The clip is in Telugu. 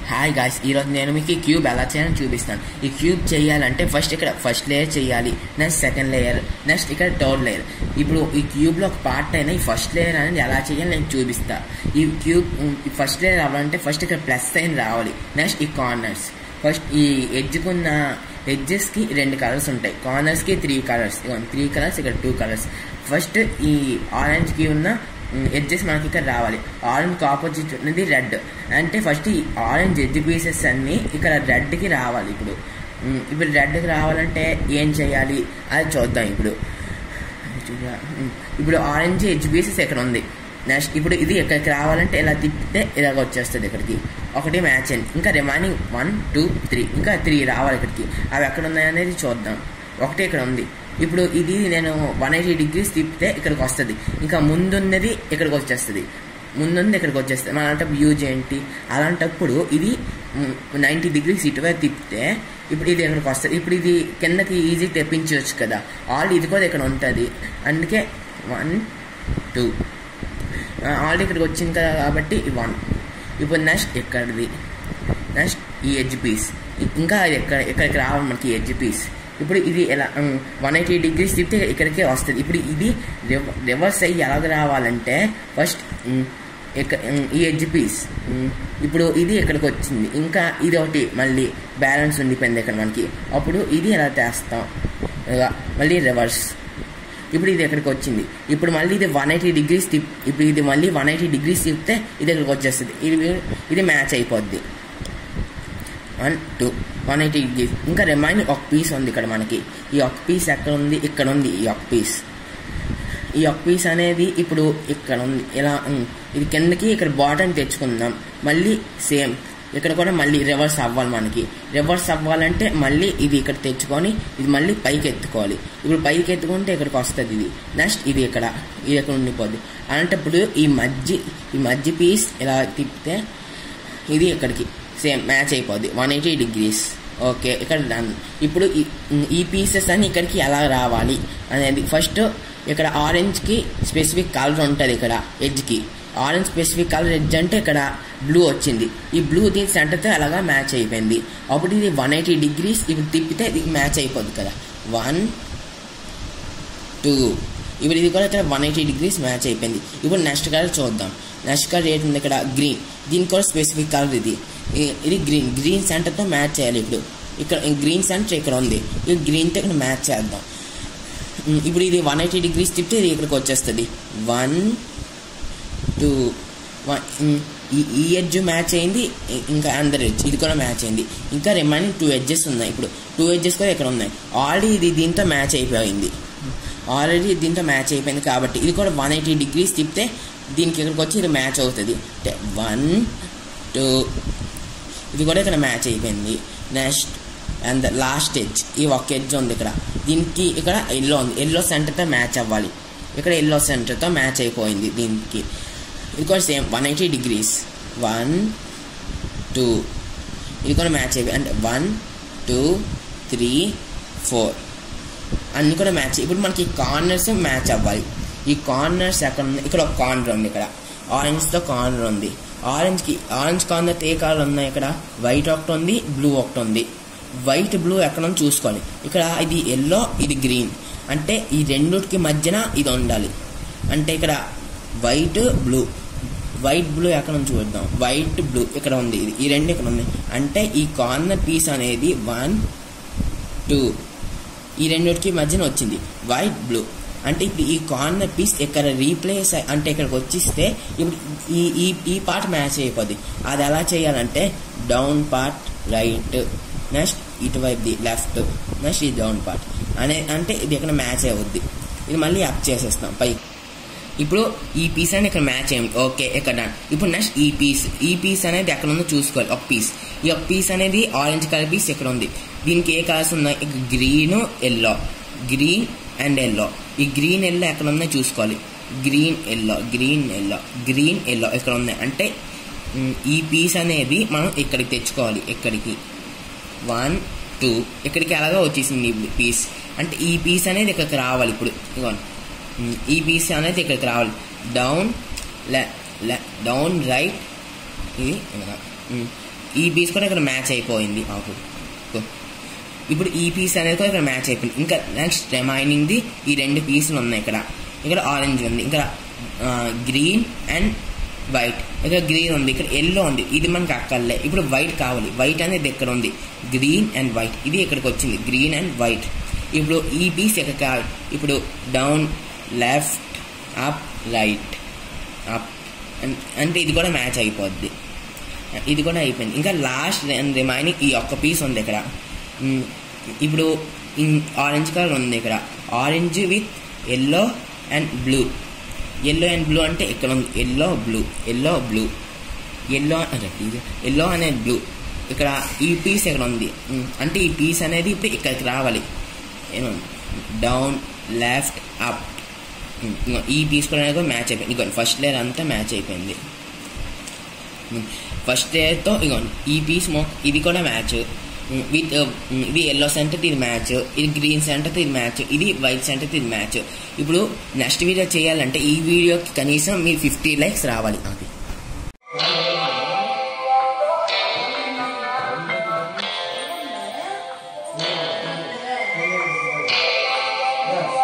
హాయ్ గాయ్స్ ఈరోజు నేను మీకు ఈ క్యూబ్ ఎలా చేయాలని చూపిస్తాను ఈ క్యూబ్ చేయాలంటే ఫస్ట్ ఇక్కడ ఫస్ట్ లేయర్ చేయాలి నెక్స్ట్ సెకండ్ లేయర్ నెక్స్ట్ ఇక్కడ థర్డ్ లేయర్ ఇప్పుడు ఈ క్యూబ్లో ఒక పార్ట్ అయినా ఈ ఫస్ట్ లేయర్ అనేది ఎలా చేయాలి నేను చూపిస్తా ఈ క్యూబ్ ఈ ఫస్ట్ లేయర్ అవ్వాలంటే ఫస్ట్ ఇక్కడ ప్లస్ సైన్ రావాలి నెక్స్ట్ ఈ కార్నర్స్ ఫస్ట్ ఈ ఎడ్జ్కున్న ఎడ్జెస్కి రెండు కలర్స్ ఉంటాయి కార్నర్స్కి త్రీ కలర్స్ త్రీ కలర్స్ ఇక్కడ టూ కలర్స్ ఫస్ట్ ఈ ఆరెంజ్కి ఉన్న ఎడ్జెస్ మనకి ఇక్కడ రావాలి ఆరెంజ్ ఆపోజిట్ ఉన్నది రెడ్ అంటే ఫస్ట్ ఈ ఆరెంజ్ ఎడ్జ్ పీసెస్ అన్నీ ఇక్కడ రెడ్కి రావాలి ఇప్పుడు ఉమ్, ఇప్పుడు రెడ్కి రావాలంటే ఏం చేయాలి అది చూద్దాం ఇప్పుడు ఉమ్, ఇప్పుడు ఆరెంజ్ ఎడ్జ్ పీసెస్ ఇక్కడ ఉంది నెక్స్ట్ ఇప్పుడు ఇది ఇక్కడికి రావాలంటే ఇలా తిప్పితే ఇలాగ వచ్చేస్తుంది ఇక్కడికి ఒకటి మ్యాచ్ అయింది ఇంకా రిమైనింగ్ వన్ టూ త్రీ ఇంకా త్రీ రావాలి ఇక్కడికి అవి ఎక్కడ ఉన్నాయనేది చూద్దాం ఒకటి ఇక్కడ ఉంది ఇప్పుడు ఇది నేను వన్ ఎయిటీ డిగ్రీస్ తిప్పితే ఇక్కడికి వస్తుంది ఇంకా ముందున్నది ఇక్కడికి వచ్చేస్తుంది ముందుంది ఇక్కడికి వచ్చేస్తుంది మన అంటే యూజ్ ఏంటి అలాంటప్పుడు ఇది నైంటీ డిగ్రీస్ ఇటువైపు తిప్పితే ఇప్పుడు ఇది ఇక్కడికి వస్తుంది ఇప్పుడు ఇది కిందకి ఈజీ తెప్పించవచ్చు కదా ఆల్ ఇది కూడా ఇక్కడ ఉంటుంది అందుకే వన్ టూ ఆల్రెడీ ఇక్కడికి వచ్చింది కదా కాబట్టి వన్ ఇప్పుడు నెక్స్ట్ ఎక్కడిది నెక్స్ట్ ఈ ఎడ్జ్ పీస్ ఇంకా ఇది ఎక్కడ ఎక్కడికి రావాలి మనకి ఎడ్జ్ పీస్ ఇప్పుడు ఇది ఎలా వన్ ఎయిటీ డిగ్రీస్ తిప్పితే ఇక్కడికే వస్తుంది ఇప్పుడు ఇది రివర్స్ అయ్యి ఎలాగ రావాలంటే ఫస్ట్ ఇక్కడ ఈ ఎడ్జ్ పీస్ ఇప్పుడు ఇది ఇక్కడికి వచ్చింది ఇంకా ఇది ఒకటి మళ్ళీ బ్యాలెన్స్ ఉండిపోయింది ఇక్కడ మనకి అప్పుడు ఇది ఎలా చేస్తాం ఇలా మళ్ళీ రివర్స్ ఇప్పుడు ఇది ఎక్కడికి వచ్చింది ఇప్పుడు మళ్ళీ ఇది వన్ ఎయిటీ డిగ్రీస్ తిప్ ఇప్పుడు ఇది మళ్ళీ వన్ ఎయిటీ డిగ్రీస్ తిప్పితే ఇది ఇక్కడికి వచ్చేస్తుంది ఇది ఇది మ్యాచ్ అయిపోద్ది one two one eighty degrees ఇంకా రిమైనింగ్ ఒక పీస్ ఉంది ఇక్కడ మనకి ఈ ఒక పీస్ ఎక్కడ ఉంది ఇక్కడ ఉంది ఈ ఒక పీస్ ఈ ఒక పీస్ అనేది ఇప్పుడు ఇక్కడ ఉంది ఇలా ఉమ్, ఇది కిందకి ఇక్కడ బాటమ్ తెచ్చుకుందాం మళ్ళీ సేమ్ ఇక్కడ కూడా మళ్ళీ రివర్స్ అవ్వాలి మనకి రివర్స్ అవ్వాలంటే మళ్ళీ ఇది ఇక్కడ తెచ్చుకొని ఇది మళ్ళీ పైకి ఎత్తుకోవాలి ఇప్పుడు పైకి ఎత్తుకుంటే ఇక్కడికి వస్తుంది ఇది నెక్స్ట్ ఇది ఇక్కడ ఇది ఇక్కడ ఉండిపోద్ది అలాంటప్పుడు ఈ మధ్య ఈ మధ్య పీస్ ఇలా తిప్పితే ఇది ఇక్కడికి సేమ్ మ్యాచ్ అయిపోద్ది వన్ ఎయిటీ డిగ్రీస్ ఓకే ఇక్కడ డన్ ఇప్పుడు ఈ- ఈ పీసెస్ అన్ని ఇక్కడికి ఎలా రావాలి అనేది ఫస్ట్ ఇక్కడ ఆరెంజ్కి స్పెసిఫిక్ కలర్ ఉంటుంది ఇక్కడ ఎడ్జ్కి ఆరెంజ్ స్పెసిఫిక్ కలర్ ఎడ్జ్ అంటే ఇక్కడ బ్లూ వచ్చింది ఈ బ్లూ దీని సెంటర్తో అలాగా మ్యాచ్ అయిపోయింది అప్పుడు ఇది వన్ ఎయిటీ డిగ్రీస్ ఇప్పుడు తిప్పితే ఇది మ్యాచ్ అయిపోద్ది కదా వన్ టూ ఇప్పుడు ఇది కూడా ఇక్కడ వన్ ఎయిటీ డిగ్రీస్ మ్యాచ్ అయిపోయింది ఇప్పుడు నెక్స్ట్ కలర్ చూద్దాం నెక్స్ట్ కలర్ ఏంటి ఇక్కడ గ్రీన్ దీనికి కూడా స్పెసిఫిక్ కలర్ ఇది ఈ- ఇది గ్రీన్ గ్రీన్ సెంటర్తో మ్యాచ్ చేయాలి ఇప్పుడు ఇక్కడ గ్రీన్ సెంటర్ ఇక్కడ ఉంది ఈ గ్రీన్తో ఇక్కడ మ్యాచ్ చేద్దాం ఉమ్, ఇప్పుడు ఇది వన్ ఎయిటీ డిగ్రీస్ తిప్పితే ఇది ఇక్కడికి వచ్చేస్తుంది వన్ టూ వన్ ఉమ్, ఈ ఈ ఎడ్జ్ మ్యాచ్ అయింది ఇ- ఇంకా అందర్ ఎడ్జ్ ఇది కూడా మ్యాచ్ అయింది ఇంకా రిమైనింగ్ టూ ఎడ్జెస్ ఉన్నాయి ఇప్పుడు టూ ఎడ్జెస్ కూడా ఇక్కడ ఉన్నాయి ఆల్రెడీ ఇది దీంతో మ్యాచ్ అయిపోయింది ఆల్రెడీ దీంతో మ్యాచ్ అయిపోయింది కాబట్టి ఇది కూడా వన్ ఎయిటీ డిగ్రీస్ తిప్పితే దీనికి ఇక్కడికి వచ్చి ఇది మ్యాచ్ అవుతుంది వన్ టూ ఇది కూడా ఇక్కడ మ్యాచ్ అయిపోయింది నెక్స్ట్ అండ్ లాస్ట్ ఎడ్జ్ ఈ ఒక ఎడ్జ్ ఉంది ఇక్కడ దీనికి ఇక్కడ ఎల్లో ఉంది ఎల్లో సెంటర్తో మ్యాచ్ అవ్వాలి ఇక్కడ ఎల్లో సెంటర్తో మ్యాచ్ అయిపోయింది దీనికి ఇది కూడా same one eighty degrees one two ఇది కూడా మ్యాచ్ అయిపోయి అంటే వన్ టూ త్రీ ఫోర్ అన్నీ కూడా మ్యాచ్ ఇప్పుడు మనకి కార్నర్స్ మ్యాచ్ అవ్వాలి ఈ కార్నర్స్ ఎక్కడ ఉంది ఇక్కడ ఒక కార్నర్ ఉంది ఇక్కడ ఆరెంజ్తో కార్నర్ ఉంది ఆరెంజ్కి ఆరెంజ్ కార్నర్ ఏ కలర్ ఉన్నాయి ఇక్కడ వైట్ ఒకటి ఉంది బ్లూ ఒకటి ఉంది వైట్ బ్లూ ఎక్కడ ఉందో చూసుకోవాలి ఇక్కడ ఇది ఎల్లో ఇది గ్రీన్ అంటే ఈ రెండుకి మధ్యన ఇది ఉండాలి అంటే ఇక్కడ వైట్ బ్లూ వైట్ బ్లూ ఎక్కడ ఉంది చూద్దాం వైట్ బ్లూ ఇక్కడ ఉంది ఇది ఈ రెండు ఇక్కడ ఉంది అంటే ఈ కార్నర్ పీస్ అనేది వన్ టూ ఈ రెండిటికి మధ్యన వచ్చింది వైట్ బ్లూ అంటే ఇప్పుడు ఈ కార్నర్ పీస్ ఇక్కడ రీప్లేస్ అంటే ఇక్కడికి వచ్చిస్తే ఇప్పుడు ఈ ఈ ఈ పార్ట్ మ్యాచ్ అయిపోద్ది అది ఎలా చేయాలంటే డౌన్ పార్ట్ రైట్ నెక్స్ట్ ఇటువైపుది లెఫ్ట్ నెక్స్ట్ ఈ డౌన్ పార్ట్ అనే అంటే ఇది ఇక్కడ మ్యాచ్ అవుద్ది ఇది మళ్ళీ అప్ చేసేస్తాం పై ఇప్పుడు ఈ పీస్ అనేది ఇక్కడ మ్యాచ్ అయ్యింది ఓకే ఇక్కడ done. ఇప్పుడు నెక్స్ట్ ఈ పీస్ ఈ పీస్ అనేది ఎక్కడ ఉందో చూసుకోవాలి ఒక పీస్ ఈ ఒక పీస్ అనేది ఆరెంజ్ కలర్ పీస్ ఇక్కడ ఉంది దీనికి ఏ కలర్స్ ఉన్నాయి green yellow green and yellow ఈ గ్రీన్ ఎల్లో ఎక్కడ ఉన్నాయో చూసుకోవాలి green yellow green yellow green yellow ఇక్కడ ఉన్నాయి అంటే మ్, ఈ పీస్ అనేది మనం ఇక్కడికి తెచ్చుకోవాలి ఇక్కడికి వన్ టూ ఇక్కడికి అలాగా వచ్చేసింది ఈ పీస్ అంటే ఈ పీస్ అనేది ఇక్కడికి రావాలి ఇప్పుడు ఇదిగోండి ఉమ్, ఈ పీస్ అనేది ఇక్కడికి రావాలి డౌన్ డౌన్ రైట్ ఇది ఇలా. ఉమ్, ఈ పీస్ కూడా ఇక్కడ మ్యాచ్ అయిపోయింది ఆకు ఇగో. ఇప్పుడు ఈ పీస్ అనేది కూడా ఇక్కడ మ్యాచ్ అయిపోయింది ఇంకా నెక్స్ట్ రిమైనింగ్ది ఈ రెండు పీసులు ఉన్నాయి ఇక్కడ ఇక్కడ ఆరెంజ్ ఉంది ఇక్కడ గ్రీన్ అండ్ వైట్ ఇక్కడ గ్రీన్ ఉంది ఇక్కడ ఎల్లో ఉంది ఇది మనకు అక్కర్లే ఇప్పుడు వైట్ కావాలి వైట్ అనేది ఇక్కడ ఉంది గ్రీన్ అండ్ వైట్ ఇది ఇక్కడికి వచ్చింది గ్రీన్ అండ్ వైట్ ఇప్పుడు ఈ పీస్ ఇక్కడ కావాలి ఇప్పుడు down left up right up అంటే ఇది కూడా మ్యాచ్ అయిపోద్ది ఇది కూడా అయిపోయింది ఇంకా లాస్ట్ రిమైనింగ్ ఈ ఒక్క పీస్ ఉంది ఇక్కడ మ్, ఇప్పుడు ఆరెంజ్ కలర్ ఉంది ఇక్కడ orange with yellow and blue yellow and blue అంటే ఇక్కడ ఉంది yellow blue yellow blue yellow yellow అనేది బ్లూ ఇక్కడ ఈ పీస్ ఇక్కడ ఉంది మ్, అంటే ఈ పీస్ అనేది ఇప్పుడు ఇక్కడికి రావాలి ఏమో డౌన్ లెఫ్ట్ అప్ ఈ పీస్ కూడా అనేది మ్యాచ్ అయిపోయింది ఇగో ఫస్ట్ లేయర్ అంతా మ్యాచ్ అయిపోయింది ఫస్ట్ లేయర్తో ఇగోండి ఈ పీస్ మొ ఇది కూడా మ్యాచ్ విత్ ఇది ఎల్లో సెంటర్ ఇది మ్యాచ్ ఇది గ్రీన్ సెంటర్ ఇది మ్యాచ్ ఇది వైట్ సెంటర్ ఇది మ్యాచ్ ఇప్పుడు నెక్స్ట్ వీడియో చేయాలంటే ఈ వీడియోకి కనీసం మీరు ఫిఫ్టీ లైక్స్ రావాలి అది Yes.